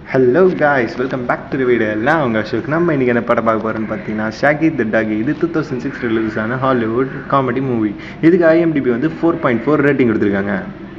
hello guys welcome back to video எல்லாம் அவங்க அசோக் நம்ம இன்றைக்கி என்ன படம் பார்க்க போகிறோன்னு பார்த்தீங்கன்னா ஷாகி த டாகி இது டூ தௌசண்ட் சிக்ஸ் ரிலீஸ் ஆன ஹாலிவுட் காமெடி மூவி இதுக்கு ஐஎம்டிபி வந்து ஃபோர் பாயிண்ட் ஃபோர் ரேட்டிங் கொடுத்துருக்காங்க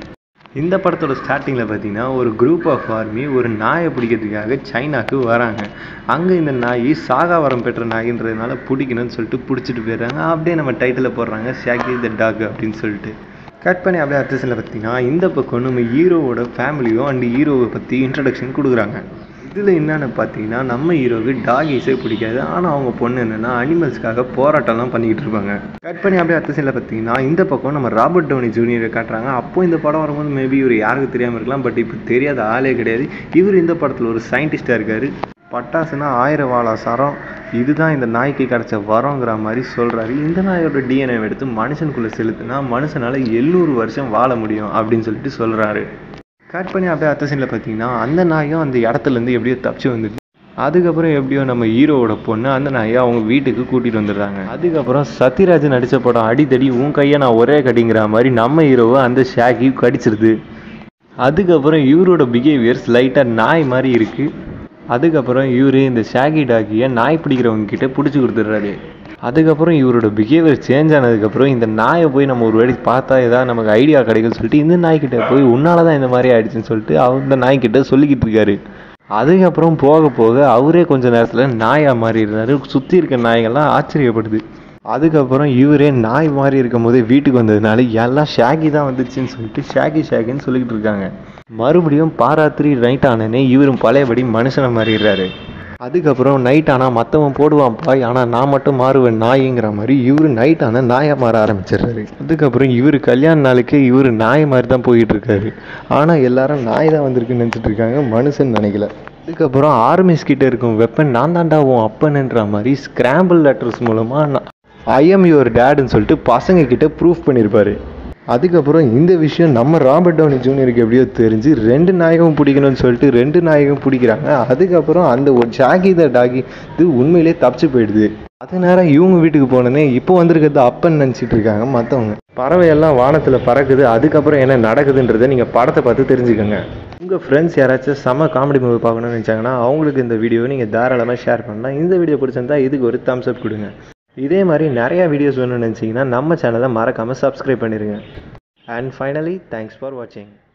இந்த படத்தோட ஸ்டார்டிங்கில் பார்த்தீங்கன்னா ஒரு குரூப் ஆஃப் ஆர்மி ஒரு நாயை பிடிக்கிறதுக்காக சைனாக்கு வராங்க அங்கே இந்த நாய் சாகா வரம் பெற்ற நாயின்றதுனால பிடிக்கணும்னு சொல்லிட்டு பிடிச்சிட்டு போயிடுறாங்க அப்படியே நம்ம டைட்டில் போடுறாங்க ஷாகி த டாக் அப்படின்னு சொல்லிட்டு கட் பண்ணி அப்படியே அடுத்த சீனில் பார்த்தீங்கன்னா இந்த பக்கம் நம்ம ஹீரோவோட ஃபேமிலியும் அண்ட் ஹீரோவை பற்றி இன்ட்ரடக்ஷன் கொடுக்குறாங்க இதில் என்னென்னு பார்த்தீங்கன்னா நம்ம ஹீரோவுக்கு டாகிஸே பிடிக்காது ஆனால் அவங்க பொண்ணு என்னென்னா அனிமல்ஸ்க்காக போராட்டம்லாம் பண்ணிக்கிட்டு இருப்பாங்க கட் பண்ணி அப்படியே அடுத்த சீனில் பார்த்தீங்கன்னா இந்த பக்கம் நம்ம ராபர்ட் டவுனி ஜூனியரை காட்டுறாங்க அப்போ இந்த படம் வரும்போது மேபி இவர் யாருக்கு தெரியாமல் இருக்கலாம் பட் இப்போ தெரியாத ஆளே கிடையாது இவர் இந்த படத்தில் ஒரு சயின்டிஸ்டாக இருக்கார் பட்டாசுனா ஆயிரம் வாழா சரம் இதுதான் இந்த நாய்க்கு கிடைச்ச வரங்கிற மாதிரி சொல்கிறாரு இந்த நாயோட டிஎன்ஏ எடுத்து மனுஷனுக்குள்ளே செலுத்துனா மனுஷனால் எழுநூறு வருஷம் வாழ முடியும் அப்படின்னு சொல்லிட்டு சொல்கிறாரு கட் பண்ணி அப்படியே அடுத்த சீனில் பார்த்தீங்கன்னா அந்த நாயும் அந்த இடத்துலேருந்து எப்படியோ தப்பிச்சு வந்துடுது அதுக்கப்புறம் எப்படியோ நம்ம ஹீரோவோட பொண்ணு அந்த நாயை அவங்க வீட்டுக்கு கூட்டிகிட்டு வந்துடுறாங்க அதுக்கப்புறம் சத்யராஜ் நடித்த படம் அடித்தடி உன் கையை நான் ஒரே கடிங்கிற மாதிரி நம்ம ஹீரோவை அந்த ஷாக்கி கடிச்சிருது அதுக்கப்புறம் இவரோட பிஹேவியர்ஸ் லைட்டாக நாய் மாதிரி இருக்குது அதுக்கப்புறம் இவர் இந்த ஷாகி டாகியை நாய் பிடிக்கிறவங்க கிட்ட பிடிச்சி கொடுத்துட்றாரு அதுக்கப்புறம் இவரோட பிஹேவியர் சேஞ்ச் ஆனதுக்கப்புறம் இந்த நாயை போய் நம்ம ஒரு வாட்டி பார்த்தா ஏதாவது நமக்கு ஐடியா கிடைக்கும்னு சொல்லிட்டு இந்த நாய்க்கிட்ட போய் உன்னால தான் இந்த மாதிரி ஆயிடுச்சுன்னு சொல்லிட்டு அந்த நாய்க்கிட்ட சொல்லிக்கிட்டு இருக்காரு அதுக்கப்புறம் போக போக அவரே கொஞ்ச நேரத்தில் நாயாக மாறிடுறாரு சுற்றி இருக்க நாய்கள்லாம் ஆச்சரியப்படுது அதுக்கப்புறம் இவரே நாய் மாதிரி இருக்கும் போதே வீட்டுக்கு வந்ததுனால எல்லாம் ஷாகி தான் வந்துச்சுன்னு சொல்லிட்டு ஷாகி ஷாகின்னு சொல்லிக்கிட்டு இருக்காங்க மறுபடியும் பாராத்திரி நைட் ஆனனே இவரும் பழையபடி மனுஷனை மாறிடுறாரு அதுக்கப்புறம் நைட் ஆனால் மற்றவன் போடுவான் பாய் ஆனால் நான் மட்டும் மாறுவேன் நாய்ங்கிற மாதிரி இவர் நைட் ஆனால் நாயாக மாற ஆரம்பிச்சிடுறாரு அதுக்கப்புறம் இவர் கல்யாண நாளுக்கே இவர் நாய் மாதிரி தான் போயிட்டு இருக்காரு ஆனால் எல்லாரும் நாய் தான் வந்திருக்குன்னு நினச்சிட்டு இருக்காங்க மனுஷன் நினைக்கல அதுக்கப்புறம் ஆர்மிஸ் கிட்ட இருக்கும் வெப்பன் நான் தாண்டா உன் அப்பனுன்ற மாதிரி ஸ்கிராம்பிள் லெட்டர்ஸ் மூலமாக ஐ எம் யுவர் டேடுன்னு சொல்லிட்டு பசங்க கிட்ட ப்ரூஃப் பண்ணியிருப்பாரு அதுக்கப்புறம் இந்த விஷயம் நம்ம ராபர்ட் டவுனி ஜூனியருக்கு எப்படியோ தெரிஞ்சு ரெண்டு நாயகம் பிடிக்கணும்னு சொல்லிட்டு ரெண்டு நாயகம் பிடிக்கிறாங்க அதுக்கப்புறம் அந்த ஒரு ஜாகி த டாகி இது உண்மையிலே தப்பிச்சு போயிடுது அது நேரம் இவங்க வீட்டுக்கு போனோன்னே இப்போ வந்திருக்கிறது அப்பன்னு நினச்சிட்டு இருக்காங்க மற்றவங்க பறவையெல்லாம் வானத்தில் பறக்குது அதுக்கப்புறம் என்ன நடக்குதுன்றதை நீங்கள் படத்தை பார்த்து தெரிஞ்சுக்கோங்க உங்கள் ஃப்ரெண்ட்ஸ் யாராச்சும் செம்ம காமெடி மூவி பார்க்கணும்னு நினச்சாங்கன்னா அவங்களுக்கு இந்த வீடியோவை நீங்கள் தாராளமாக ஷேர் பண்ணலாம் இந்த வீடியோ பிடிச்சிருந்தா இதுக்கு ஒரு தம்ஸ் அப் கொடுங்க இதே மாதிரி நிறையா வீடியோஸ் வேணும்னு நினச்சிங்கன்னா நம்ம சேனலை மறக்காமல் சப்ஸ்கிரைப் பண்ணிடுங்க அண்ட் ஃபைனலி தேங்க்ஸ் ஃபார் வாட்சிங்